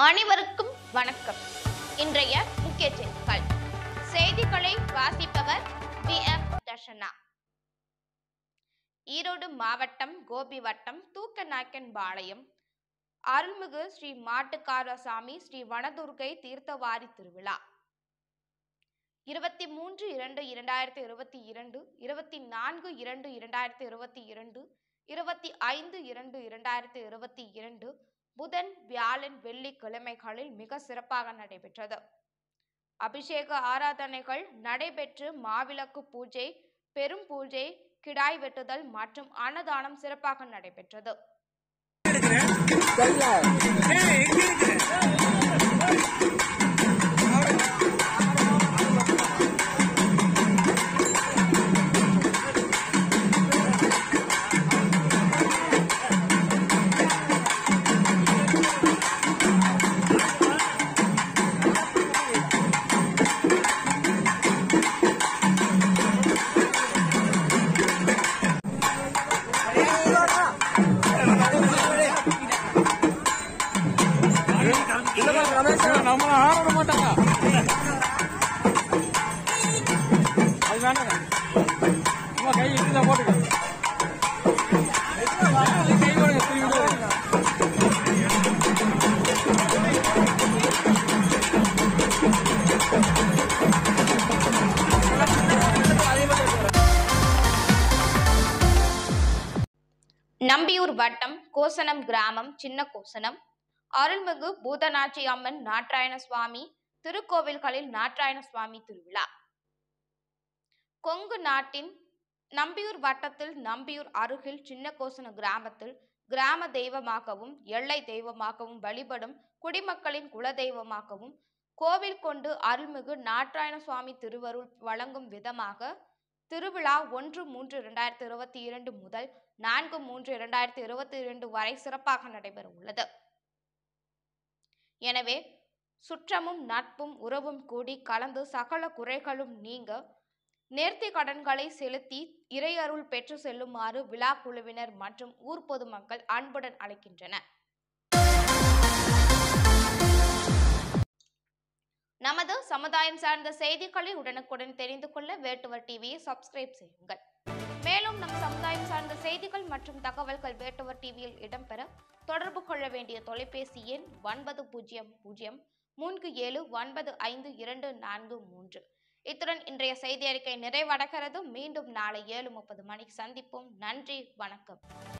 அனைவருக்கும் வணக்கம் இன்றைய முக்கிய செய்திகள் செய்திகளை வாசிப்பவர் வி எம் தர்ஷனா ஈரோடு மாவட்டம் கோபி வட்டம் தூக்கநாயக்கன் பாளையம் அருள்மிகு ஸ்ரீ மாட்டுக்காரசாமி ஸ்ரீ வனதுர்கை தீர்த்தவாரி திருவிழா இருபத்தி மூன்று இரண்டு இரண்டாயிரத்தி இருபத்தி இரண்டு இருபத்தி நான்கு இரண்டு இரண்டாயிரத்தி இருபத்தி இரண்டு இருபத்தி ஐந்து இரண்டு இரண்டாயிரத்தி இருபத்தி இரண்டு புதன் வியாழன் வெள்ளி கிழமைகளில் மிக சிறப்பாக நடைபெற்றது அபிஷேக ஆராதனைகள் நடைபெற்று மாவிளக்கு பூஜை பெரும் பூஜை கிடாய் வெட்டுதல் மற்றும் அன்னதானம் சிறப்பாக நடைபெற்றது நம்மள ஆட மாட்டாங்க அது வேண்டாங்க சும்மா கை இப்படிதான் போட்டுக்க கை போடுங்க திரும்பி விடுங்க. நம்பியூர் வட்டம் கோசனம் கிராமம் சின்ன கோசனம் அருள்மிகு பூதநாச்சி அம்மன் நாராயண சுவாமி திருக்கோவில்களில் நாராயண சுவாமி திருவிழா கொங்கு நாட்டின் நம்பியூர் வட்டத்தில் நம்பியூர் அருகில் சின்ன கோசன கிராமத்தில் கிராம தெய்வமாகவும் எல்லை தெய்வமாகவும் வழிபடும் குடிமக்களின் குலதெய்வமாகவும் கோவில் கொண்டு அருள்மிகு நாராயண சுவாமி திருவருள் வழங்கும் விதமாக திருவிழா ஒன்று மூன்று இரண்டாயிரத்தி இருபத்தி இரண்டு முதல் நான்கு மூன்று இரண்டாயிரத்தி இருபத்தி இரண்டு வரை சிறப்பாக நடைபெற உள்ளது எனவே சுற்றமும் நட்பும் உறவும் கூடி கலந்து சகல குறைகளும் நீங்க நேர்த்தி கடன்களை செலுத்தி இறையருள் பெற்று செல்லுமாறு விழா குழுவினர் மற்றும் ஊர் பொதுமக்கள் அன்புடன் அழைக்கின்றனர் நமது சமுதாயம் சார்ந்த செய்திகளை உடனுக்குடன் தெரிந்து கொள்ள வேட்டுவர் டிவியை சப்ஸ்கிரைப் செய்யுங்கள் மேலும் நம் சமுதாயம் சார்ந்த செய்திகள் மற்றும் தகவல்கள் வேட்டுவர் டிவியில் இடம்பெற தொடர்பு கொள்ள வேண்டிய தொலைபேசி எண் ஒன்பது பூஜ்ஜியம் பூஜ்ஜியம் மூன்று ஏழு ஒன்பது ஐந்து இரண்டு நான்கு மூன்று இத்துடன் இன்றைய செய்தி அறிக்கை நிறைவடைகிறது மீண்டும் நாளை ஏழு முப்பது மணிக்கு சந்திப்போம் நன்றி வணக்கம்